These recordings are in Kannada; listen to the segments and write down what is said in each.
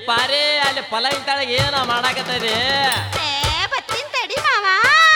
ಪಾರಿ ಅಲ್ಲಿ ಪಲಂಗ್ ತಳಗ ಏನ ಮಾಡಾಕತ್ತದಿ ಏ ಬತ್ತೀನಿ ತಡಿ ಮಾವ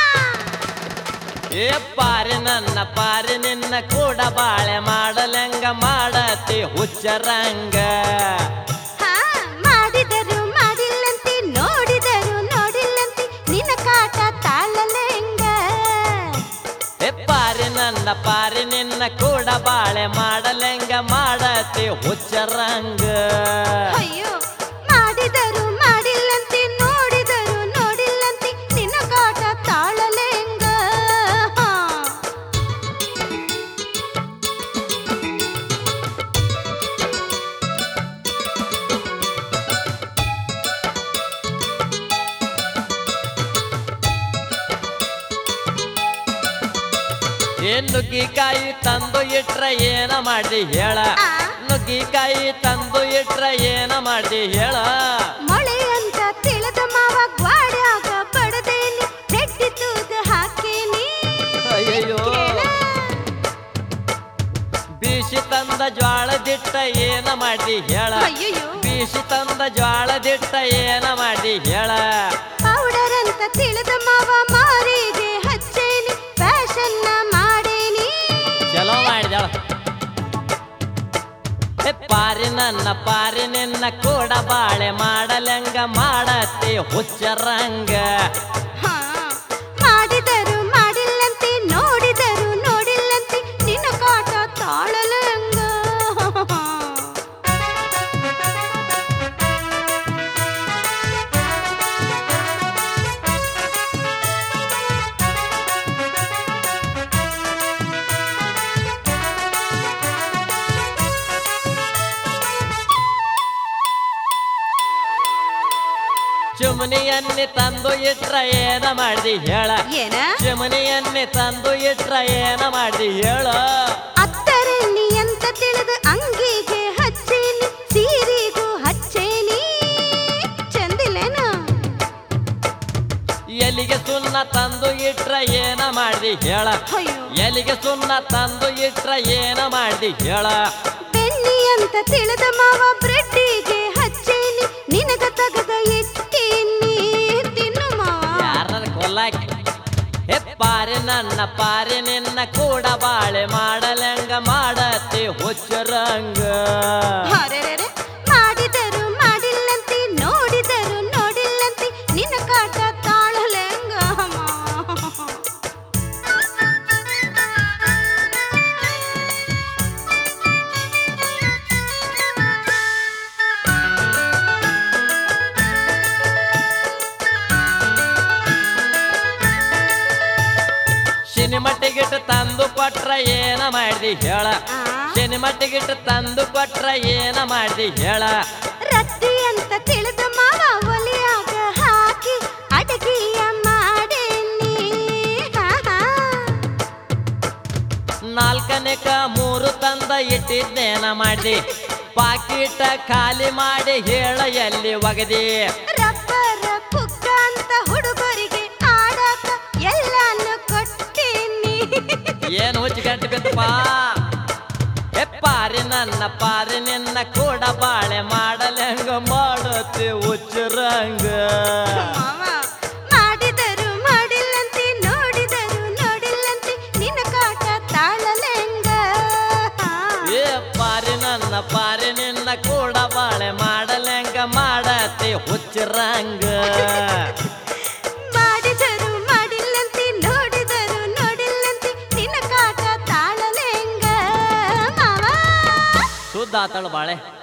ಏ ಪಾರಿ ನನ್ನ ಪಾರಿ ನಿನ್ನ ಕೂಡ ಬಾಳೆ ಮಾಡಲೆಂಗ ಮಾಡತಿ ಹುಚ್ಚರಂಗ ಹಾ ಮಾಡಿದರು ಮಾಡಿಲ್ಲಂತಿ ನೋಡಿದರು ನೋಡಿಲ್ಲಂತಿ ನಿನ್ನ ಕಾಟ ತಾಳಲೆಂಗ ಏ ಪಾರಿ ನನ್ನ ಪಾರಿ ನಿನ್ನ ಕೂಡ ಬಾಳೆ ಮಾಡಲೆಂಗ ಮಾಡತಿ ಹುಚ್ಚರಂಗ ಅಯ್ಯೋ ಮಾಡಿದರು ಮಾಡಿಲ್ಲಂತಿ ನೋಡಿದರು ನೋಡಿಲ್ಲಂತಿ ನಿನ್ನ ಕಾಟ ತಾಳಲೆಂಗ ಹಾ. ಏನ್ ನುಗ್ಗಿಕಾಯಿ ತಂದು ಇಟ್ರ ಏನ ಮಾಡ್ದಿ ಹೇಳ ಆ? ನುಗ್ಗಿಕಾಯಿ ತಂದು ಇಟ್ರ ಏನ ಮಾಡ್ದಿ ಹೇಳ ಮೊಳೆ ಅಂತ ತಿಳಿದ ಮಾವ ಗ್ವಾಡ್ಯಾಗ ಬಡದೇನಿ ಬೆಟ್ಟಿ ತೂಗ ಹಾಕೇನಿ ಅಯ್ಯಯ್ಯೋ ಬೀಸಿ ತಂದ ಜ್ವಾಳದಿಟ್ಟ ಏನ ಮಾಡ್ದಿ ಹೇಳ ಅಯ್ಯಯ್ಯೋ ಬೀಸಿ ತಂದ ಜ್ವಾಳದಿಟ್ಟ ಏನ ಮಾಡ್ದಿ ಹೇಳ ಪೌಡರ್ ಅಂತ ತಿಳಿದ ಮಾವ ಮಾರಿಗೆ ಹಚ್ಚೇನಿ ಫ್ಯಾಷನ್ನ ಮಾಡೇನಿ ಚಲೋ ಮಾಡಿದ್ಯಾಳ ಏ ಪಾರಿ ನನ್ನ ಪಾರಿ ನಿನ್ನ ಕೂಡ ಬಾಳೆ ಮಾಡಲೆಂಗ ಮಾಡತಿ ಹುಚ್ಚರಂಗ ಹಾ, ಮಾಡಿದರು ಮಾಡಿಲ್ಲಂತಿ ನೋಡಿದರು ನೋಡಿಲ್ಲಂತಿ ನಿನ್ನ ಕಾಟ ತಾಳಲಂಗ ಚುಮನಿಯನ್ನಿ ತಂದು ಇಟ್ರ ಏನ ಮಾಡ್ದಿ ಹೇಳ ಏನ ಚುಮನಿಯನ್ನಿ ತಂದು ಇಟ್ರ ಏನ ಮಾಡ್ದಿ ಹೇಳ ಅತ್ತರೆನ್ನಿ ಅಂತ ತಿಳಿದು ಅಂಗಿಗೆ ಹಚ್ಚೇನಿ ಸೀರಿಗೂ ಹಚ್ಚೇನಿ ಚಂದಿಲ್ಲೇನ ಎಲಿಗೆ ಸುಣ್ಣ ತಂದು ಇಟ್ರ ಏನ ಮಾಡ್ದಿ ಹೇಳ ಅಯ್ಯೋ ಎಲಿಗೆ ಸುಣ್ಣ ತಂದು ಇಟ್ರ ಏನ ಮಾಡ್ದಿ ಹೇಳ ಬೆಣ್ಣಿ ಅಂತ ತಿಳಿದ ಮಾವ ಬ್ರೆಡ್ಡಿಗೆ ಹಚ್ಚೇನಿ ನಿನಗ ತಗದ ಇಟ್ಟೀನಿ ತಿನ್ನು ಮಾವ ಯಾರ ಕೊಲ್ಲಾಕಿ ಹೆ ಪಾರಿ ನನ್ನ ಪಾರಿ ನಿನ್ನ ಕೂಡ ಬಾಳೆ ಮಾಡಲೆಂಗ ಮಾಡತಿ ಹುಚ್ಚರಂಗ ಅರೆರೆರೆ, ಮಾಡಿದರು ಮಾಡಿಲ್ಲಂತಿ ನೋಡಿದರು ನೋಡಿಲ್ಲಂತಿ ನಿನ್ನ ಕಾಟ ತಾಳಲೆಂಗ ಮಾವ. ಸಿನಿಮಾ ಟಿಕೆಟ್ ತಂದು ಕೊಟ್ರ ಏನ ಮಾಡ್ದಿ ಹೇಳ ಆ, ಸಿನಿಮಾ ಟಿಕೆಟ್ ತಂದು ಕೊಟ್ರ ಏನ ಮಾಡ್ದಿ ಹೇಳ ರತ್ತಿ ಅಂತ ತಿಳಿದ ಮಾವ ಒಲಿಯಾಗ ಹಾಕಿ ಅಡಗಿಯ ಮಾಡೇನಿ ಹಾ, ಹಾ. ನಾಲ್ಕನೇಕ ಮೂರು ತಂದ ಇಟ್ಟಿದ್ದೇನ ಮಾಡ್ದಿ ಪಾಕಿಟ ಖಾಲಿ ಮಾಡಿ ಹೇಳ ಎಲ್ಲಿ ಒಗದಿ ರಬ್ಬರ ಕುಕ್ಕ ಅಂತ ಹುಡುಗರಿಗೆ ಆಡಾಕ ಎಲ್ಲಾನು ಕೊಟ್ಟೀನಿ ಏನು ಹುಚ್ಚು ಗಂಟು ಬಿತ್ತಪ್ಪ ಎ ಪಾರಿ ನನ್ನ ಪಾರಿ ನಿನ್ನ ಕೂಡ ಬಾಳೆ ಮಾಡಲೆಂಗ ಮಾಡತಿ ಹುಚ್ಚರಂಗ ಮಾವ, ಮಾಡಿದರು ಮಾಡಿಲ್ಲಂತಿ ನೋಡಿದರು ನೋಡಿಲ್ಲಂತಿ ನಿನ್ನ ಕಾಟ ತಾಳಲೆಂಗ ಏ ಪಾರಿ ನನ್ನ ಪಾರಿ ನಿನ್ನ ಕೂಡ ಬಾಳೆ ಮಾಡಲೆಂಗ ಮಾಡತಿ ಹುಚ್ಚರಂಗ ಮಾಡಿದರು ಮಾಡಿಲ್ಲಂತಿ ನೋಡಿದರು ನೋಡಿಲ್ಲಂತಿ ನಿನ್ನ ಕಾಟ ತಾಳಲೆಂಗ ಮಾವ ಶುದ್ಧ ಆತಳು ಬಾಳೆ